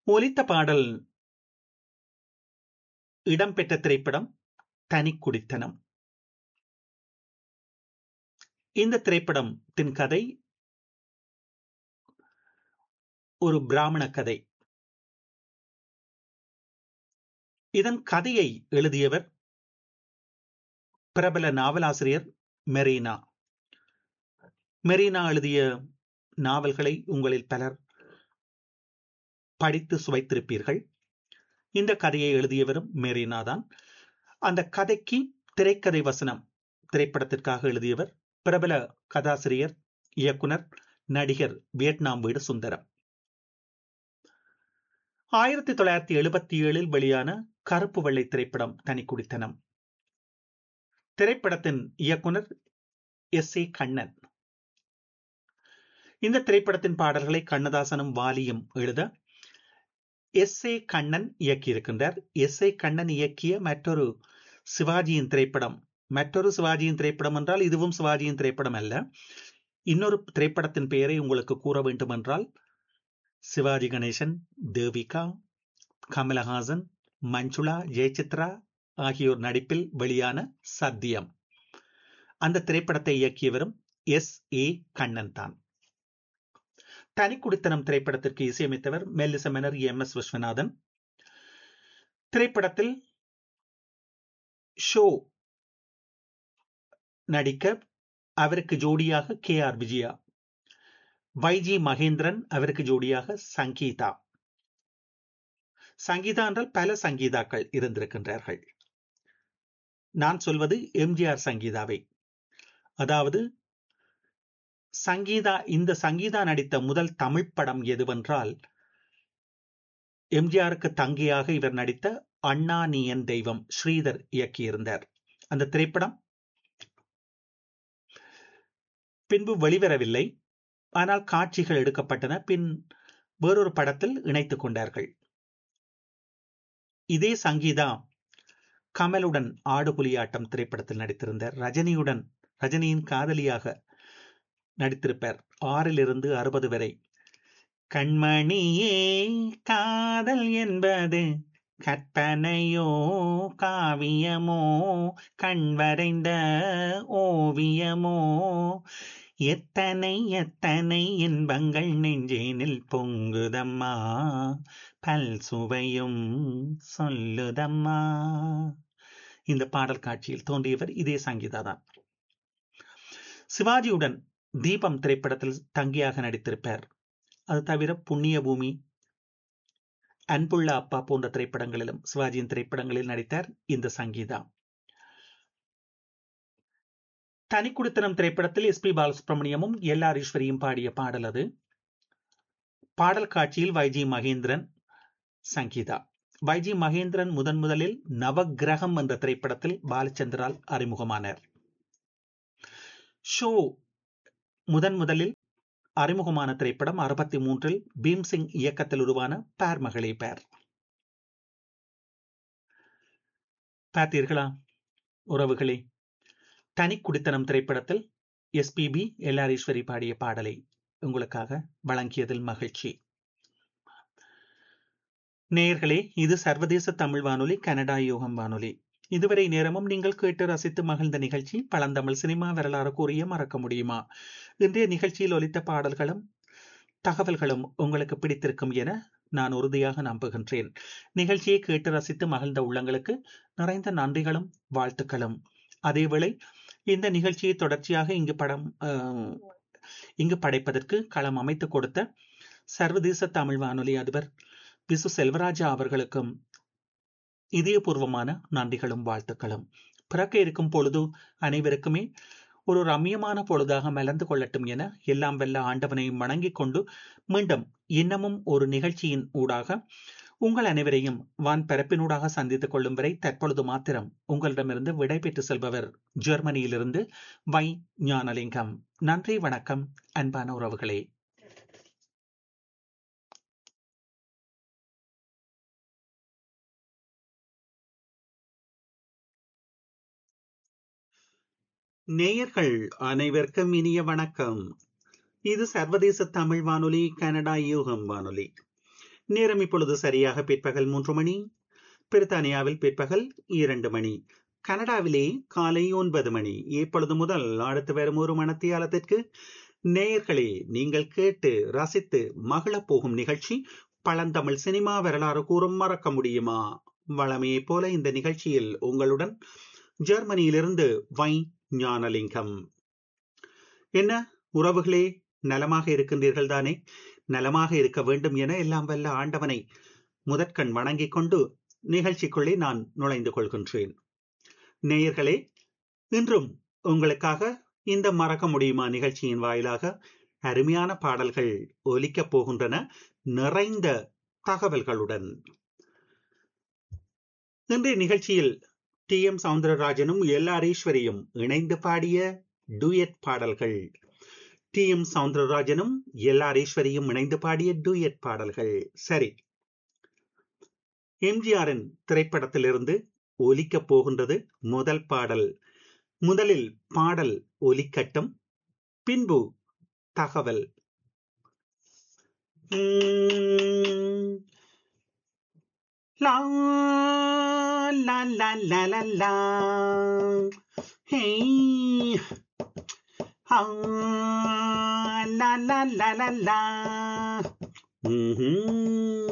ஒலித்த பாடல் இடம்பெற்ற திரைப்படம் தனிக்குடித்தனம் இந்த திரைப்படத்தின் கதை ஒரு பிராமண கதை இதன் கதையை எழுதியவர் பிரபல நாவலாசிரியர் மெரீனா மெரீனா எழுதிய நாவல்களை உங்களில் பலர் படித்து சுவைத்திருப்பீர்கள் இந்த கதையை எழுதியவரும் மெரீனா தான் அந்த கதைக்கு திரைக்கதை வசனம் திரைப்படத்திற்காக எழுதியவர் பிரபல கதாசிரியர் இயக்குனர் நடிகர் வியட்நாம் வீடு சுந்தரம் ஆயிரத்தி தொள்ளாயிரத்தி எழுபத்தி ஏழில் வெளியான கருப்பு வெள்ளை திரைப்படம் தனிக்குடித்தனம் திரைப்படத்தின் இயக்குனர் எஸ் ஏ கண்ணன் இந்த திரைப்படத்தின் பாடல்களை கண்ணதாசனும் வாலியும் எழுத எஸ் ஏ கண்ணன் இயக்கியிருக்கின்றார் எஸ் ஏ கண்ணன் இயக்கிய மற்றொரு சிவாஜியின் திரைப்படம் மற்றொரு சிவாஜியின் திரைப்படம் என்றால் இதுவும் சிவாஜியின் திரைப்படம் அல்ல இன்னொரு திரைப்படத்தின் பெயரை உங்களுக்கு கூற வேண்டும் என்றால் சிவாஜி கணேசன் தேவிகா கமலஹாசன் மஞ்சுளா ஜெயசித்ரா ஆகியோர் நடிப்பில் வெளியான சத்தியம் அந்த திரைப்படத்தை இயக்கியவரும் எஸ் ஏ கண்ணன் தான் தனிக்குடித்தனம் திரைப்படத்திற்கு இசையமைத்தவர் மெல்லிசமெனர் எம் எஸ் விஸ்வநாதன் திரைப்படத்தில் ஷோ நடிக்க அவருக்கு ஜோடியாக K R Vijaya Y G Mahendran அவருக்கு ஜோடியாக சங்கீதா சங்கீதா என்றால் பல சங்கீதாக்கள் இருந்திருக்கின்றார்கள் நான் சொல்வது எம்ஜிஆர் சங்கீதாவை அதாவது சங்கீதா இந்த சங்கீதா நடித்த முதல் தமிழ் படம் எதுவென்றால் எம்ஜிஆருக்கு தங்கியாக இவர் நடித்த அண்ணா நீயன் தெய்வம் ஸ்ரீதர் இயக்கியிருந்தார் அந்த திரைப்படம் பின்பு வெளிவரவில்லை ஆனால் காட்சிகள் எடுக்கப்பட்டன பின் வேறொரு படத்தில் இணைத்துக் கொண்டார்கள் இதே சங்கீதா கமலுடன் ஆடு புலியாட்டம் திரைப்படத்தில் நடித்திருந்தார் ரஜினியுடன் ரஜினியின் காதலியாக நடித்திருப்பார் ஆறிலிருந்து அறுபது வரை கண்மணியே காதல் என்பது கற்பனையோ காவியமோ கண்வரைந்த ஓவியமோ எத்தனை எத்தனை இன்பங்கள் நெஞ்சேனில் பொங்குதம்மா பல் சுவையும் சொல்லுதம்மா இந்த பாடல் காட்சியில் தோன்றியவர் இதே சங்கீதா தான் சிவாஜியுடன் தீபம் திரைப்படத்தில் தங்கியாக நடித்திருப்பார் அது தவிர புண்ணிய பூமி அன்புள்ள அப்பா போன்ற திரைப்படங்களிலும் சிவாஜியின் திரைப்படங்களில் நடித்தார் இந்த சங்கீதா தனிக்குடித்தனம் திரைப்படத்தில் எஸ் பி பாலசுப்ரமணியமும் எல் ஆர் ஈஸ்வரியும் பாடிய பாடல் அது பாடல் காட்சியில் வைஜி மகேந்திரன் சங்கீதா வைஜி மகேந்திரன் முதன் முதலில் நவகிரகம் என்ற திரைப்படத்தில் பாலச்சந்திரால் அறிமுகமானார் ஷோ முதன் முதலில் அறிமுகமான திரைப்படம் அறுபத்தி மூன்றில் பீம்சிங் இயக்கத்தில் உருவான பேர் மகளே பேர் பார்த்தீர்களா உறவுகளே தனி குடித்தனம் திரைப்படத்தில் எஸ்பிபி எல்லாரீஸ்வரி பாடிய பாடலை உங்களுக்காக வழங்கியதில் மகிழ்ச்சி நேயர்களே இது சர்வதேச தமிழ் வானொலி கனடா யோகம் வானொலி இதுவரை நேரமும் நீங்கள் கேட்டு ரசித்து மகிழ்ந்த நிகழ்ச்சி பழந்தமிழ் சினிமா வரலாறு கூறிய மறக்க முடியுமா இன்றைய நிகழ்ச்சியில் ஒலித்த பாடல்களும் தகவல்களும் உங்களுக்கு பிடித்திருக்கும் என நான் உறுதியாக நம்புகின்றேன் நிகழ்ச்சியை கேட்டு ரசித்து மகிழ்ந்த உள்ளங்களுக்கு நிறைந்த நன்றிகளும் வாழ்த்துக்களும் அதேவேளை இந்த நிகழ்ச்சியை தொடர்ச்சியாக இங்கு படம் இங்கு படைப்பதற்கு களம் அமைத்து கொடுத்த சர்வதேச தமிழ் வானொலி அதிபர் விசு செல்வராஜா அவர்களுக்கும் இதயபூர்வமான நன்றிகளும் வாழ்த்துக்களும் பிறக்க இருக்கும் பொழுது அனைவருக்குமே ஒரு ரம்யமான பொழுதாக மலர்ந்து கொள்ளட்டும் என எல்லாம் வெல்ல ஆண்டவனையும் வணங்கிக் கொண்டு மீண்டும் இன்னமும் ஒரு நிகழ்ச்சியின் ஊடாக உங்கள் அனைவரையும் வான் பரப்பினூடாக சந்தித்துக் கொள்ளும் வரை தற்பொழுது மாத்திரம் உங்களிடமிருந்து விடை பெற்று செல்பவர் ஜெர்மனியிலிருந்து வை ஞானலிங்கம் நன்றி வணக்கம் அன்பான உறவுகளே நேயர்கள் அனைவருக்கும் இனிய வணக்கம் இது சர்வதேச தமிழ் வானொலி கனடா யூகம் வானொலி நேரம் இப்பொழுது சரியாக பிற்பகல் மூன்று மணி பிரித்தானியாவில் பிற்பகல் இரண்டு மணி கனடாவிலே காலை ஒன்பது மணி இப்பொழுது முதல் அடுத்து வரும் ஒரு மணத்தியாலத்திற்கு நேயர்களே நீங்கள் கேட்டு ரசித்து மகிழப் போகும் நிகழ்ச்சி பழந்தமிழ் சினிமா வரலாறு கூறும் மறக்க முடியுமா வளமையை போல இந்த நிகழ்ச்சியில் உங்களுடன் ஜெர்மனியிலிருந்து வை ஞானலிங்கம் என்ன உறவுகளே நலமாக இருக்கின்றீர்கள் தானே நலமாக இருக்க வேண்டும் என எல்லாம் வல்ல ஆண்டவனை முதற்கண் வணங்கிக் கொண்டு நிகழ்ச்சிக்குள்ளே நான் நுழைந்து கொள்கின்றேன் நேயர்களே இன்றும் உங்களுக்காக இந்த மறக்க முடியுமா நிகழ்ச்சியின் வாயிலாக அருமையான பாடல்கள் ஒலிக்கப் போகின்றன நிறைந்த தகவல்களுடன் இன்றைய நிகழ்ச்சியில் டி எம் சவுந்தரராஜனும் எல் ஆர் ஈஸ்வரியும் இணைந்து பாடிய டூயட் பாடல்கள் டி எம் சவுந்தரராஜனும் எல் ஆர் ஈஸ்வரியும் இணைந்து பாடிய டூயட் பாடல்கள் சரி எம்ஜிஆரின் திரைப்படத்திலிருந்து ஒலிக்கப் போகின்றது முதல் பாடல் முதலில் பாடல் ஒலிக்கட்டும் பின்பு தகவல் லா லா லா லா லா லா ஹே ஆ லா லா லா லா லா ம்ஹும்